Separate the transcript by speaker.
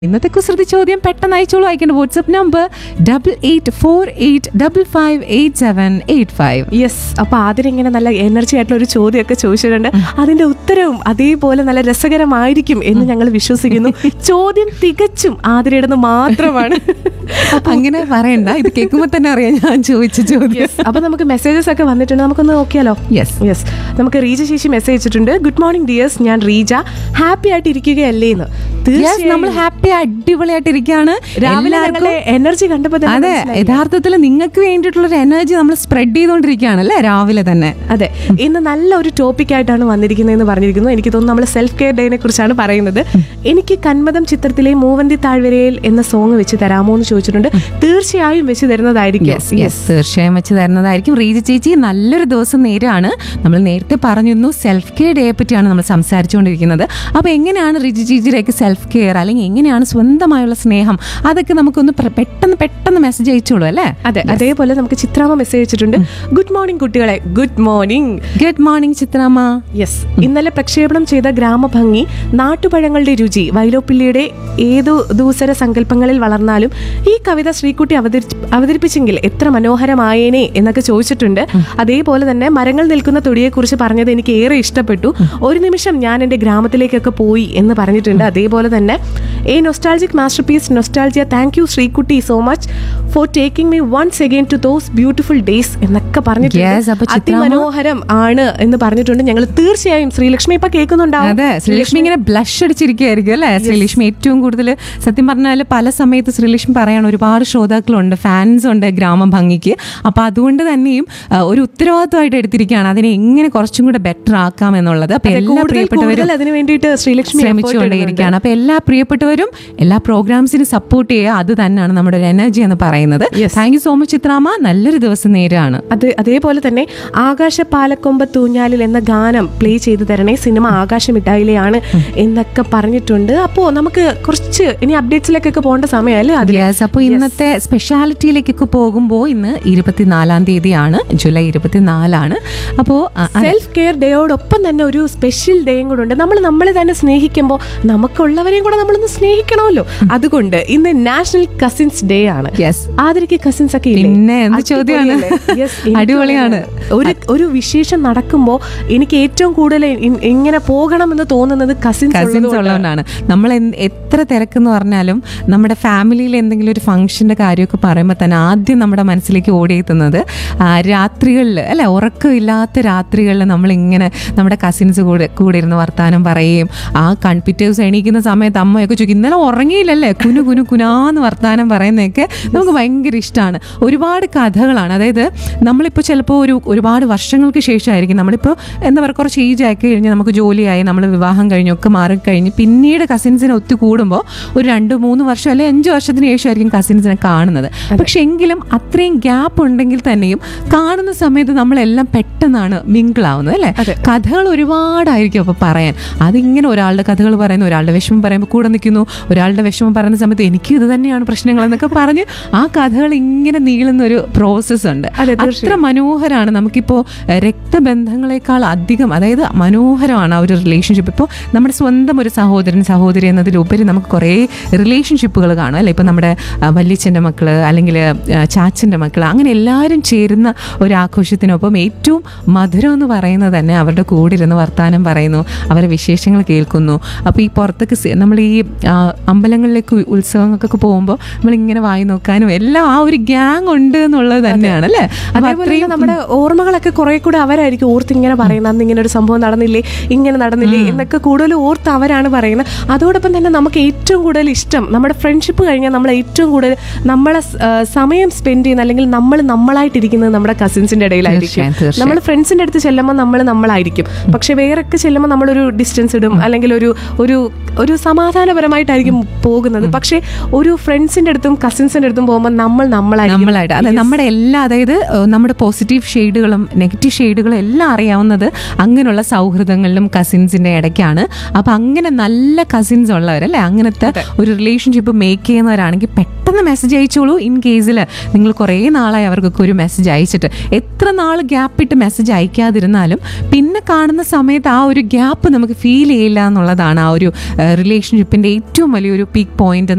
Speaker 1: ഇന്നത്തെ കുസൃതി ചോദ്യം പെട്ടെന്ന് അയച്ചോളൂ അയക്കേണ്ട WhatsApp number double eight four eight double five eight seven eight five
Speaker 2: yes അപ്പൊ ആദ്യം ഇങ്ങനെ നല്ല എനർജി ആയിട്ടുള്ള ഒരു ചോദ്യമൊക്കെ ചോദിച്ചിട്ടുണ്ട് അതിന്റെ ഉത്തരവും അതേപോലെ നല്ല രസകരമായിരിക്കും എന്ന് ഞങ്ങൾ വിശ്വസിക്കുന്നു ചോദ്യം തികച്ചും ആതിരയുടെന്ന് മാത്രമാണ്
Speaker 1: അങ്ങനെ പറയണ്ട ഇത് കേൾക്കുമ്പോൾ തന്നെ അറിയാം ഞാൻ ചോദിച്ച ചോദ്യം
Speaker 2: യെസ് അപ്പൊ നമുക്ക് മെസ്സേജസ് ഒക്കെ വന്നിട്ടുണ്ട് നമുക്കൊന്ന് നോക്കിയാലോ
Speaker 1: യെസ്
Speaker 2: യെസ് നമുക്ക് റീജ ശേഷി മെസ്സേജ് അയച്ചിട്ടുണ്ട് ഗുഡ് മോർണിംഗ് ഡിയേഴ്സ് ഞാൻ റീജ ഹാപ്പി ആയിട്ട് ഇരിക്കുകയല്ലേ എന്ന്
Speaker 1: യെസ് നമ്മൾ ഹാപ്പി അടിപൊളിയായിട്ട് ഇരിക്കുകയാണ്
Speaker 2: രാവിലെ
Speaker 1: എല്ലാവർക്കും
Speaker 2: ഞങ്ങളുടെ എനർജി കണ്ടപ്പോ തന്നെ
Speaker 1: അതെ
Speaker 2: മനസ്സിലായി.
Speaker 1: യഥാർത്ഥത്തിൽ നിങ്ങൾക്ക് വേണ്ടിയിട്ടുള്ള ഒരു എനർജി നമ്മൾ സ്പ്രെഡ് ചെയ്തുകൊണ്ടിരിക്കുകയാണ് അല്ലേ രാവിലെ തന്നെ
Speaker 2: അതെ ഇന്ന് നല്ല ഒരു ടോപ്പിക് ആയിട്ടാണ് വന്നിരിക്കുന്നതെന്ന് പറഞ്ഞിരിക്കുന്നു എനിക്ക് തോന്നുന്നു നമ്മൾ സെൽഫ് കെയർ ഡേനെ കുറിച്ചാണ് പറയുന്നത് എനിക്ക് കന്മതം ചിത്രത്തിലെ മൂവന്തി താഴ്വരയിൽ എന്ന സോങ് വെച്ച് തരാമോ എന്ന് ചോദിച്ചിട്ടുണ്ട് തീർച്ചയായും വെച്ച് തരുന്നതായിരിക്കും
Speaker 1: യെസ് യെസ് തീർച്ചയായും വെച്ച് തരുന്നതായിരിക്കും റീജ ചേച്ചി നല്ലൊരു ദിവസം നേരാണ് നമ്മൾ നേരത്തെ പറഞ്ഞിരുന്നു സെൽഫ് കെയർ ഡേയെ പറ്റിയാണ് നമ്മൾ സംസാരിച്ചുകൊണ്ടിരിക്കുന്നത് അപ്പോൾ എങ്ങനെയാണ് റിജ ചേച്ചിയുടെയൊക്കെ സെൽഫ് കെയർ അല്ലെങ്കിൽ എങ്ങനെയാണ് സ്വന്തമായുള്ള സ്നേഹം അതൊക്കെ നമുക്കൊന്ന് പ്ര- പെട്ടെന്ന് പെട്ടെന്ന് മെസ്സേജ് അയച്ചോളൂ അല്ലേ
Speaker 2: അതെ അതേപോലെ നമുക്ക് ചിത്രാമ മെസ്സേജ് അയച്ചിട്ടുണ്ട് ഗുഡ് മോർണിംഗ് കുട്ടികളെ good morning
Speaker 1: good morning Chithramma
Speaker 2: yes ഇന്നലെ പ്രക്ഷേപണം ചെയ്ത ഗ്രാമഭംഗി നാട്ടുപഴങ്ങളുടെ രുചി വൈലോപ്പിള്ളിയുടെ ഏതു ദൂസര സങ്കല്പങ്ങളിൽ വളർന്നാലും ഈ കവിത ശ്രീകുട്ടി അവതരി അവതരിപ്പിച്ചെങ്കിൽ എത്ര മനോഹരമായേനെ എന്നൊക്കെ ചോദിച്ചിട്ടുണ്ട് അതേപോലെ തന്നെ മരങ്ങൾ നിൽക്കുന്ന തൊടിയെക്കുറിച്ച് പറഞ്ഞത് എനിക്ക് ഏറെ ഇഷ്ടപ്പെട്ടു ഒരു നിമിഷം ഞാൻ എൻ്റെ ഗ്രാമത്തിലേക്കൊക്കെ പോയി എന്ന് പറഞ്ഞിട്ടുണ്ട് അതേപോലെ തന്നെ a nostalgic masterpiece nostalgia thank you Sreekutty so much for taking me once again to those beautiful days എന്നൊക്കെ
Speaker 1: Yes, അപ്പൊ
Speaker 2: പറഞ്ഞിട്ടുണ്ട്
Speaker 1: ചിത്രാമ്മ-
Speaker 2: അതിമനോഹരം ആണ് എന്ന് പറഞ്ഞിട്ടുണ്ട് ഞങ്ങൾ തീർച്ചയായും ശ്രീലക്ഷ്മി ഇപ്പൊ കേൾക്കുന്നുണ്ടാവും
Speaker 1: അതെ ശ്രീലക്ഷ്മി ഇങ്ങനെ ബ്ലഷ് അടിച്ചിരിക്കുകയായിരിക്കും അല്ലേ ശ്രീലക്ഷ്മി ഏറ്റവും കൂടുതൽ സത്യം പറഞ്ഞാൽ പല സമയത്ത് ശ്രീലക്ഷ്മി പറയാണ് ഒരുപാട് ശ്രോതാക്കളുണ്ട് ഫാൻസ് ഉണ്ട് ഗ്രാമം ഭംഗിക്ക് അപ്പൊ അതുകൊണ്ട് തന്നെയും ആ, ഒരു ഉത്തരവാദിത്വമായിട്ട് എടുത്തിരിക്കുകയാണ് അതിനെ എങ്ങനെ കുറച്ചും കൂടെ ബെറ്റർ ആക്കാം എന്നുള്ളത് അപ്പൊ എല്ലാ
Speaker 2: കൂടുതൽ
Speaker 1: പ്രിയപ്പെട്ടവരും
Speaker 2: കൂടുതൽ അതിന് വേണ്ടിയിട്ട് ശ്രീലക്ഷ്മി effort
Speaker 1: ശ്രമിച്ചുകൊണ്ടേയിരിക്കുകയാണ് അപ്പൊ എല്ലാ പ്രിയപ്പെട്ടവരും എല്ലാ പ്രോഗ്രാംസിനും സപ്പോർട്ട് ചെയ്യുക അത് തന്നെയാണ് നമ്മുടെ ഒരു എനർജി എന്ന് പറയുന്നത് thank you so much Chithrama നല്ലൊരു ദിവസം നേരാണ്
Speaker 2: അത് അതേപോലെ തന്നെ ആകാശ പാലക്കൊമ്പ തൂഞ്ഞാലിൽ എന്ന ഗാനം പ്ലേ ചെയ്തു തരണേ സിനിമ ആകാശമിട്ടായിലെയാണ് എന്നൊക്കെ പറഞ്ഞിട്ടുണ്ട് അപ്പോ നമുക്ക് കുറച്ച് ഇനി അപ്ഡേറ്റ്സിലേക്കൊക്കെ പോകേണ്ട സമയമല്ലേ അതിൽ
Speaker 1: യെസ് അപ്പോൾ ഇന്നത്തെ സ്പെഷ്യാലിറ്റിയിലേക്കൊക്കെ പോകുമ്പോൾ ഇന്ന് ഇരുപത്തിനാലാം തീയതിയാണ് ജൂലൈ ഇരുപത്തിനാലാണ് അപ്പോൾ
Speaker 2: സെൽഫ് കെയർ ഡേയോടൊപ്പം തന്നെ ഒരു സ്പെഷ്യൽ ഡേയും കൂടെ ഉണ്ട് നമ്മൾ നമ്മളെ തന്നെ സ്നേഹിക്കുമ്പോൾ നമുക്കുള്ളവരെയും കൂടെ നമ്മളൊന്ന് സ്നേഹിക്കണമല്ലോ അതുകൊണ്ട് ഇന്ന് നാഷണൽ കസിൻസ് ഡേ ആണ്
Speaker 1: യെസ്
Speaker 2: ആദരിക്ക് കസിൻസ് ഒക്കെ ഇല്ലേ?
Speaker 1: പിന്നെ എന്ത് ചോദ്യമാണ്?
Speaker 2: അടിപൊളിയല്ലേ? Yes, എനിക്ക്
Speaker 1: അടിപൊളിയാണ്.
Speaker 2: ഒരു ഒരു വിശേഷം നടക്കുമ്പോൾ എനിക്ക് ഏറ്റവും കൂടുതൽ ഇ- ഇങ്ങനെ പോകണമെന്ന് തോന്നുന്നത് കസിൻസ്
Speaker 1: കസിൻസ് ഉള്ളതുകൊണ്ടാണ് നമ്മൾ എന്ത് എത്ര തിരക്കെന്ന് പറഞ്ഞാലും നമ്മുടെ ഫാമിലിയിൽ എന്തെങ്കിലും ഒരു ഫംഗ്ഷൻ്റെ കാര്യമൊക്കെ പറയുമ്പോൾ തന്നെ ആദ്യം നമ്മുടെ മനസ്സിലേക്ക് ഓടിയെത്തുന്നത് രാത്രികളിൽ അല്ലെ ഉറക്കമില്ലാത്ത രാത്രികളിൽ നമ്മളിങ്ങനെ നമ്മുടെ കസിൻസ് കൂടെ കൂടെ ഇരുന്ന് വർത്താനം പറയുകയും ആ കൺ പിറ്റേ ദിവസം എണീക്കുന്ന സമയത്ത് അമ്മയൊക്കെ ചോദിക്കും ഇന്നലെ ഉറങ്ങിയില്ലല്ലേ കുനു കുനു കുനാന്ന് വർത്താനം പറയുന്നതൊക്കെ നമുക്ക് ഭയങ്കര ഇഷ്ടമാണ് ഒരുപാട് കഥകളാണ് അതായത് നമ്മളിപ്പോൾ ചിലപ്പോൾ ഒരു ഒരുപാട് വർഷങ്ങൾക്ക് ശേഷമായിരിക്കും നമ്മളിപ്പോൾ എന്താ പറയുക കുറച്ച് ഏജ് ആക്കി കഴിഞ്ഞ് നമുക്ക് ജോലിയായി നമ്മൾ വിവാഹം കഴിഞ്ഞൊക്കെ മാറിക്കഴിഞ്ഞ് പിന്നീട് കസിൻസിനെ ഒത്തുകൂടുമ്പോൾ ഒരു രണ്ട് മൂന്ന് വർഷം അല്ലെങ്കിൽ അഞ്ച് വർഷത്തിന് ശേഷമായിരിക്കും കസിൻസിനെ കാണുന്നത് പക്ഷെ എങ്കിലും അത്രയും ഗ്യാപ്പ് ഉണ്ടെങ്കിൽ തന്നെയും കാണുന്ന സമയത്ത് നമ്മളെല്ലാം പെട്ടെന്നാണ് മിങ്കിൾ ആവുന്നത് അല്ലേ കഥകൾ ഒരുപാടായിരിക്കും അപ്പോൾ പറയാൻ അതിങ്ങനെ ഒരാളുടെ കഥകൾ പറയുന്നു ഒരാളുടെ വിഷമം പറയുമ്പോൾ കൂടെ നിൽക്കുന്നു ഒരാളുടെ വിഷമം പറയുന്ന സമയത്ത് എനിക്ക് ഇത് തന്നെയാണ് പ്രശ്നങ്ങൾ എന്നൊക്കെ പറഞ്ഞ് ആ കഥകൾ ഇങ്ങനെ നീളുന്ന ഒരു പ്രോസസ്സ് ഉണ്ട്
Speaker 2: അതെ,
Speaker 1: അത്ര മനോഹരമാണ് നമുക്കിപ്പോൾ എഹ്, രക്തബന്ധങ്ങളെക്കാൾ അധികം അതായത് മനോഹരമാണ് ആ ഒരു റിലേഷൻഷിപ്പ് ഇപ്പോൾ നമ്മുടെ സ്വന്തം ഒരു സഹോദരൻ സഹോദരി എന്നതിലുപരി നമുക്ക് കുറേ റിലേഷൻഷിപ്പുകൾ കാണും അല്ലേ ഇപ്പോൾ നമ്മുടെ ആ, വല്യച്ഛൻ്റെ മക്കള് അല്ലെങ്കിൽ ചാച്ചൻ്റെ മക്കൾ അങ്ങനെ എല്ലാവരും ചേരുന്ന ഒരു ആഘോഷത്തിനൊപ്പം ഏറ്റവും മധുരം എന്ന് പറയുന്നത് തന്നെ അവരുടെ കൂടെ ഇരുന്ന് വർത്തമാനം പറയുന്നു അവരുടെ വിശേഷങ്ങൾ കേൾക്കുന്നു അപ്പോൾ ഈ പുറത്തൊക്കെ സി- നമ്മൾ ഈ ആ, അമ്പലങ്ങളിലേക്ക് ഉ- ഉത്സവങ്ങൾക്കൊക്കെ പോകുമ്പോൾ നമ്മളിങ്ങനെ വായി നോക്കാനും എല്ലാം ആ ഒരു ഗ്യാങ് ഉണ്ട് എന്നുള്ളത് തന്നെയാണ് അല്ലേ അപ്പോൾ
Speaker 2: അതേപോലെ
Speaker 1: അത്രയും
Speaker 2: തന്നെ നമ്മുടെ ഓർമ്മകളൊക്കെ കുറെ കൂടെ അവരായിരിക്കും ഓർത്ത് ഇങ്ങനെ പറയുന്നത് അന്ന് ഇങ്ങനെ ഒരു സംഭവം നടന്നില്ലേ ഇങ്ങനെ നടന്നില്ലേ എന്നൊക്കെ കൂടുതൽ ഓർത്ത് അവരാണ് പറയുന്നത് അതോടൊപ്പം തന്നെ നമുക്ക് ഏറ്റവും കൂടുതൽ ഇഷ്ടം നമ്മുടെ ഫ്രണ്ട്ഷിപ്പ് കഴിഞ്ഞാൽ നമ്മൾ ഏറ്റവും കൂടുതൽ നമ്മളെ സ്- ആ, സമയം സ്പെൻഡ് ചെയ്യുന്ന അല്ലെങ്കിൽ നമ്മൾ നമ്മളായിട്ടിരിക്കുന്നത് നമ്മുടെ കസിൻസിന്റെ ഇടയിലായിരിക്കും
Speaker 1: തീർച്ചയായും, തീർച്ചയായും.
Speaker 2: നമ്മൾ ഫ്രണ്ട്സിന്റെ അടുത്ത് ചെല്ലുമ്പോൾ നമ്മൾ നമ്മളായിരിക്കും പക്ഷെ വേറൊക്കെ ചെല്ലുമ്പോൾ നമ്മളൊരു ഡിസ്റ്റൻസ് ഇടും അല്ലെങ്കിൽ ഒരു ഒരു ഒരു സമാധാനപരമായിട്ടായിരിക്കും പോകുന്നത് പക്ഷെ ഒരു ഫ്രണ്ട്സിന്റെ അടുത്തും കസിൻസിന്റെ അടുത്തും പോകുമ്പോൾ നമ്മൾ നമ്മളായിരിക്കും
Speaker 1: നമ്മളായിട്ട് അതെ നമ്മുടെ എല്ലാ അതായത് ഏഹ്, നമ്മുടെ പോസിറ്റീവ് ഷെയ്ഡുകളും നെഗറ്റീവ് ഷെയ്ഡുകളും എല്ലാം അറിയാവുന്നത് അങ്ങനെയുള്ള സൗഹൃദങ്ങളിലും കസിൻസിന്റെ ഇടയ്ക്കാണ് അപ്പൊ അങ്ങനെ നല്ല കസിൻസ് ഉള്ളവരല്ലേ അങ്ങനത്തെ ഒരു റിലേഷൻഷിപ്പ് മേക്ക് ചെയ്യുന്നവരാണെങ്കിൽ പെട്ടെന്ന് മെസ്സേജ് അയച്ചോളൂ ഇൻ കേസിൽ നിങ്ങൾ കുറേ നാളായി അവർക്കൊക്കെ ഒരു മെസ്സേജ് അയച്ചിട്ട് എത്ര നാൾ ഗ്യാപ്പ് ഇട്ട് മെസ്സേജ് അയക്കാതിരുന്നാലും പിന്നെ കാണുന്ന സമയത്ത് ആ ഒരു ഗ്യാപ്പ് നമുക്ക് ഫീൽ ചെയ്യില്ല എന്നുള്ളതാണ് ആ ഒരു റിലേഷൻഷിപ്പിന്റെ ഏറ്റവും വലിയൊരു പീക്ക് പോയിന്റ്